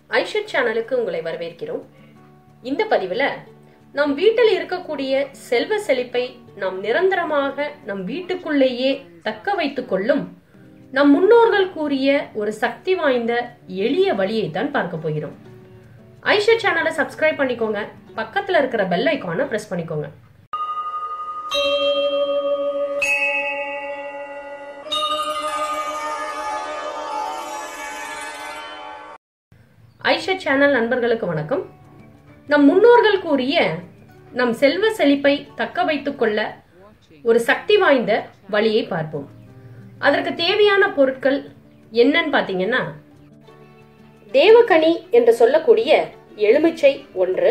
ஐஷட் சேனலுக்கு உங்களை வரவேற்கிறோம் இந்த பதிவில் நம் வீட்டில் இருக்கக்கூடிய செல்வ செழிப்பை நாம் நிரந்தரமாக நம் வீட்டுக்குள்ளேயே தக்க வைத்துக் கொள்ளும் நம் முன்னோர்கள் கூறிய ஒரு சக்தி வாய்ந்த எளிய வழியை தான் பார்க்க போகிறோம் ஐஷட் சேனலை சப்ஸ்கிரைப் பண்ணிக்கோங்க பக்கத்துல இருக்கிற பெல் ஐக்கானை பிரஸ் பண்ணிக்கோங்க ஐஷா சேனல் நண்பர்களுக்கு வணக்கம் நம் முன்னோர்கள் கூறிய நம் செல்வ செழிப்பை தக்க வைத்துக் கொள்ள ஒரு சக்தி வாய்ந்த வழியை பார்ப்போம் அதற்கு தேவையான பொருட்கள் என்னன்னு பாத்தீங்கன்னா தேவகனி என்று சொல்லக்கூடிய எலுமிச்சை ஒன்று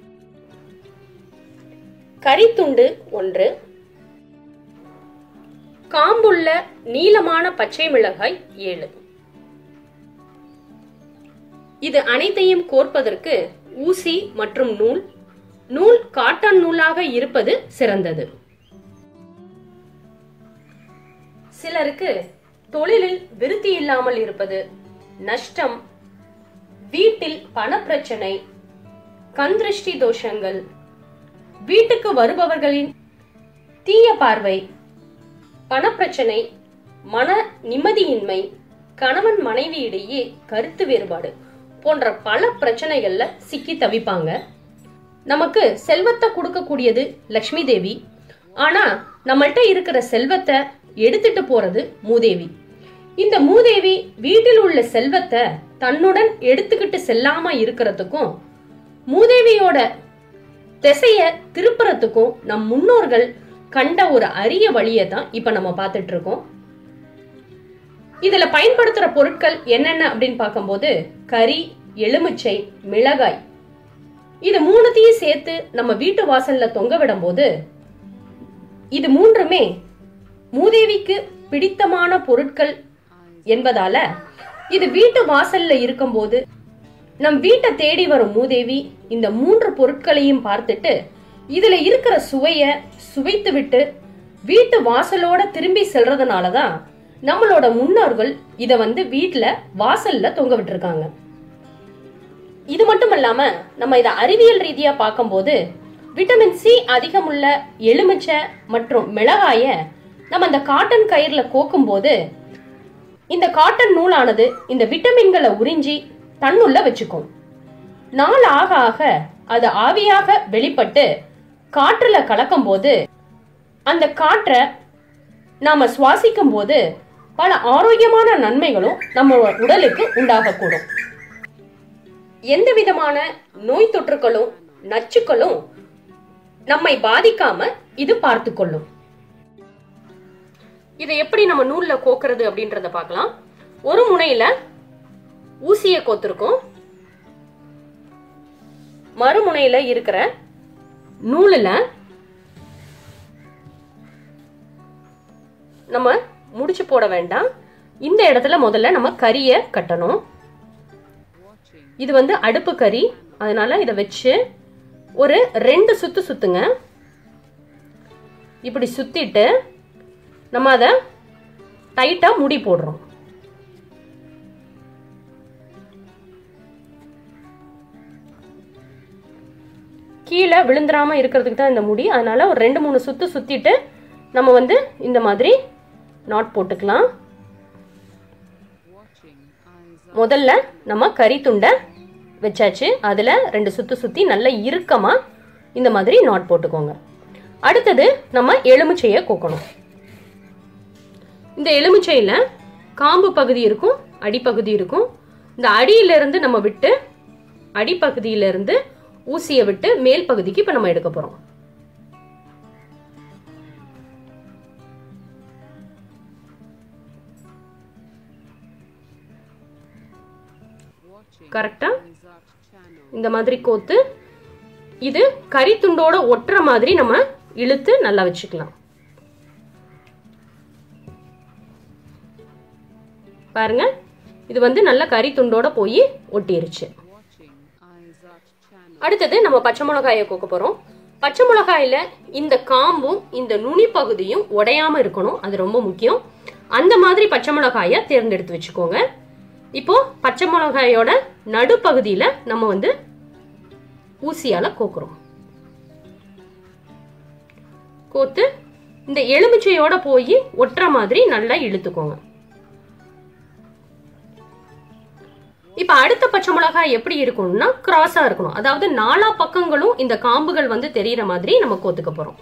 கரித்துண்டு ஒன்று காம்புள்ள நீளமான பச்சை மிளகாய் ஏழு இது அனைத்தையும் கோர்ப்பதற்கு ஊசி மற்றும் நூல் நூல் காட்டன் நூலாக இருப்பது சிறந்தது சிலருக்கு தொழிலில் விருத்தி இல்லாமல் இருப்பது நஷ்டம் வீட்டில் பணப்பிரச்சனை கந்திருஷ்டி தோஷங்கள் வீட்டுக்கு வருபவர்களின் தீய பார்வை பணப்பிரச்சனை மன நிம்மதியின்மை கணவன் மனைவி இடையே கருத்து வேறுபாடு போன்ற பல பிரச்சனைகள்ல சிக்கி தவிப்பாங்க நமக்கு செல்வத்தை கொடுக்கக்கூடியது லக்ஷ்மி தேவி ஆனா நம்மள்ட்ட இருக்கிற செல்வத்தை எடுத்துட்டு போறது மூதேவி இந்த மூதேவி வீட்டில் உள்ள செல்வத்தை தன்னுடன் எடுத்துக்கிட்டு செல்லாம இருக்கிறதுக்கும் மூதேவியோட திசைய திருப்புறதுக்கும் நம் முன்னோர்கள் கண்ட ஒரு அரிய வழியை தான் இப்ப நம்ம பார்த்துட்டு இருக்கோம் இதுல பயன்படுத்துற பொருட்கள் என்னென்ன அப்படின்னு பார்க்கும்போது கறி எலுமிச்சை மிளகாய் இது மூணுத்தையும் சேர்த்து நம்ம வீட்டு வாசல்ல தொங்க விடும் போது இது மூன்றுமே மூதேவிக்கு பிடித்தமான பொருட்கள் என்பதால இது வீட்டு வாசல்ல இருக்கும்போது நம் வீட்டை தேடி வரும் மூதேவி இந்த மூன்று பொருட்களையும் பார்த்துட்டு இதுல இருக்கிற சுவைய சுவைத்து விட்டு வீட்டு வாசலோட திரும்பி செல்றதுனாலதான் நம்மளோட முன்னோர்கள் இத வந்து வீட்ல வாசல்ல தொங்க விட்டுருக்காங்க இது மட்டும் இல்லாம நம்ம இத அறிவியல் ரீதியா பார்க்கும்போது விட்டமின் சி அதிகமுள்ள எலுமிச்சை மற்றும் மிளகாய நம்ம அந்த காட்டன் கயிறுல கோக்கும் போது இந்த காட்டன் நூலானது இந்த விட்டமின்களை உறிஞ்சி தன்னுள்ள வச்சுக்கும் நாள் ஆக ஆக அது ஆவியாக வெளிப்பட்டு காற்றுல கலக்கும் போது அந்த காற்றை நாம சுவாசிக்கும் போது பல ஆரோக்கியமான நன்மைகளும் நம்ம உடலுக்கு உண்டாகக்கூடும் எந்த விதமான நோய் தொற்றுகளும் நச்சுக்களும் நம்மை பாதிக்காம இது பார்த்து கொள்ளும் இதை எப்படி நம்ம நூல்ல கோக்குறது அப்படின்றத பார்க்கலாம் ஒரு முனையில ஊசிய கோத்திருக்கோம் மறுமுனையில இருக்கிற நூலில் நம்ம முடிச்சு போட வேண்டாம் இந்த இடத்துல முதல்ல நம்ம கறியை கட்டணும் இது வந்து அடுப்பு கறி அதனால இதை வச்சு ஒரு ரெண்டு சுத்து சுத்துங்க இப்படி சுத்திட்டு நம்ம அதை டைட்டா முடி போடுறோம் கீழே விழுந்துராம இருக்கிறதுக்கு தான் இந்த முடி அதனால ஒரு ரெண்டு மூணு சுத்து சுத்திட்டு நம்ம வந்து இந்த மாதிரி நாட் போட்டுக்கலாம் முதல்ல நம்ம கறி துண்டை வச்சாச்சு அதில் ரெண்டு சுத்து சுற்றி நல்லா இறுக்கமாக இந்த மாதிரி நாட் போட்டுக்கோங்க அடுத்தது நம்ம எலுமிச்சையை கோக்கணும் இந்த எலுமிச்சையில் காம்பு பகுதி இருக்கும் அடிப்பகுதி இருக்கும் இந்த அடியிலிருந்து நம்ம விட்டு அடிப்பகுதியிலிருந்து ஊசியை விட்டு மேல் பகுதிக்கு இப்போ நம்ம எடுக்க போகிறோம் கரெக்டா இந்த மாதிரி கோத்து இது கறி துண்டோட ஒட்டுற மாதிரி நம்ம இழுத்து நல்லா வச்சுக்கலாம் பாருங்க இது வந்து நல்ல கறி துண்டோட போய் ஒட்டிருச்சு அடுத்தது நம்ம பச்சை மிளகாயை கோக்க போறோம் பச்சை மிளகாயில இந்த காம்பும் இந்த நுனி பகுதியும் உடையாம இருக்கணும் அது ரொம்ப முக்கியம் அந்த மாதிரி பச்சை மிளகாயை தேர்ந்தெடுத்து வச்சுக்கோங்க இப்போ பச்சை மிளகாயோட நடுப்பகுதியில நம்ம வந்து ஊசியால கோக்குறோம் கோத்து இந்த எலுமிச்சையோட போய் ஒட்டுற மாதிரி நல்லா இழுத்துக்கோங்க இப்ப அடுத்த பச்சை மிளகாய் எப்படி இருக்கணும்னா கிராஸா இருக்கணும் அதாவது நாலா பக்கங்களும் இந்த காம்புகள் வந்து தெரியற மாதிரி நம்ம கோத்துக்க போறோம்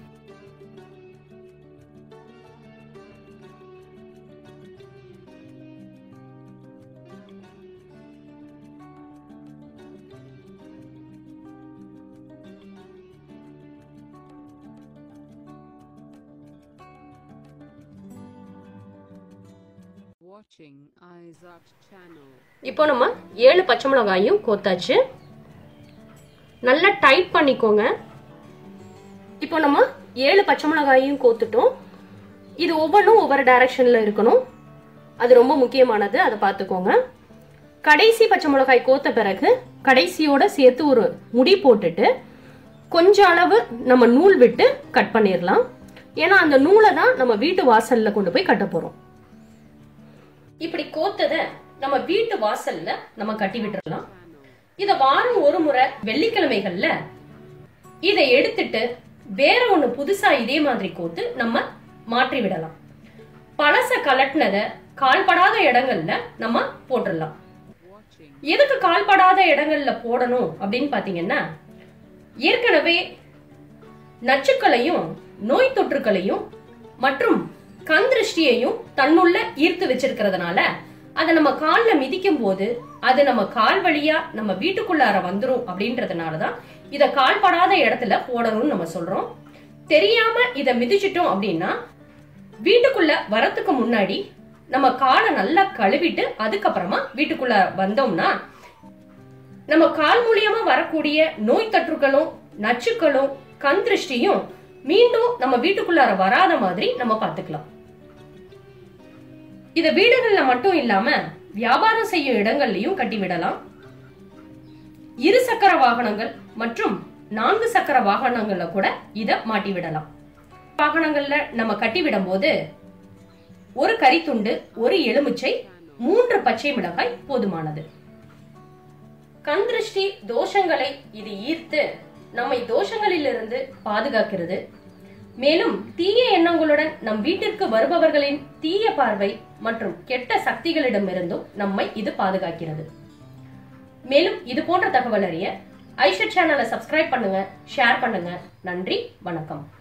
Watching Isaac channel. இப்போ நம்ம ஏழு பச்சை மிளகாயும் கோத்தாச்சு நல்லா டைட் பண்ணிக்கோங்க இப்போ நம்ம ஏழு பச்சை மிளகாயும் கோத்துட்டோம் இது ஒவ்வொன்றும் ஒவ்வொரு டைரக்ஷன்ல இருக்கணும் அது ரொம்ப முக்கியமானது அதை பார்த்துக்கோங்க கடைசி பச்சை மிளகாய் கோத்த பிறகு கடைசியோட சேர்த்து ஒரு முடி போட்டுட்டு கொஞ்ச அளவு நம்ம நூல் விட்டு கட் பண்ணிடலாம் ஏன்னா அந்த நூலை தான் நம்ம வீட்டு வாசல்ல கொண்டு போய் கட்ட போறோம் இப்படி கோத்தத நம்ம வீட்டு வாசல்ல நம்ம கட்டி விட்டுறலாம் இத வாரம் ஒரு முறை வெள்ளிக்கிழமைகள்ல இதை எடுத்துட்டு வேற ஒண்ணு புதுசா இதே மாதிரி கோத்து நம்ம மாற்றி விடலாம் பழச கலட்டினத கால்படாத இடங்கள்ல நம்ம போட்டுடலாம் Watching எதுக்கு கால்படாத இடங்கள்ல போடணும் அப்படின்னு பாத்தீங்கன்னா ஏற்கனவே நச்சுக்களையும் நோய் தொற்றுக்களையும் மற்றும் கண் திருஷ்டியையும் தன்னுள்ள ஈர்த்து வச்சிருக்கிறதுனால அதை நம்ம கால்ல மிதிக்கும் போது அது நம்ம கால் வழியா நம்ம வீட்டுக்குள்ளார வந்துரும் அப்படின்றதுனாலதான் இத கால்படாத இடத்துல போடணும்னு நம்ம சொல்றோம் தெரியாம இத மிதிச்சிட்டோம் அப்படின்னா வீட்டுக்குள்ள வரத்துக்கு முன்னாடி நம்ம காலை நல்லா கழுவிட்டு அதுக்கப்புறமா வீட்டுக்குள்ள வந்தோம்னா நம்ம கால் மூலியமா வரக்கூடிய நோய் தொற்றுகளும் நச்சுக்களும் கண் திருஷ்டியும் மீண்டும் நம்ம வீட்டுக்குள்ளார வராத மாதிரி நம்ம பாத்துக்கலாம் இத வீடுகள்ல மட்டும் இல்லாம வியாபாரம் செய்யும் இடங்கள்லயும் கட்டி விடலாம் இரு சக்கர வாகனங்கள் மற்றும் நான்கு சக்கர வாகனங்கள்ல கூட இத மாட்டி விடலாம் வாகனங்கள்ல நம்ம கட்டி விடும்போது ஒரு கரித்துண்டு ஒரு எலுமிச்சை மூன்று பச்சை மிளகாய் போதுமானது கண் திருஷ்டி தோஷங்களை இது ஈர்த்து நம்மை தோஷங்களிலிருந்து பாதுகாக்கிறது மேலும் தீய எண்ணங்களுடன் நம் வீட்டிற்கு வருபவர்களின் தீய பார்வை மற்றும் கெட்ட சக்திகளிடமிருந்தும் நம்மை இது பாதுகாக்கிறது மேலும் இது போன்ற தகவல் அறிய ஐஷட் சேனலை சப்ஸ்கிரைப் பண்ணுங்க ஷேர் பண்ணுங்க நன்றி வணக்கம்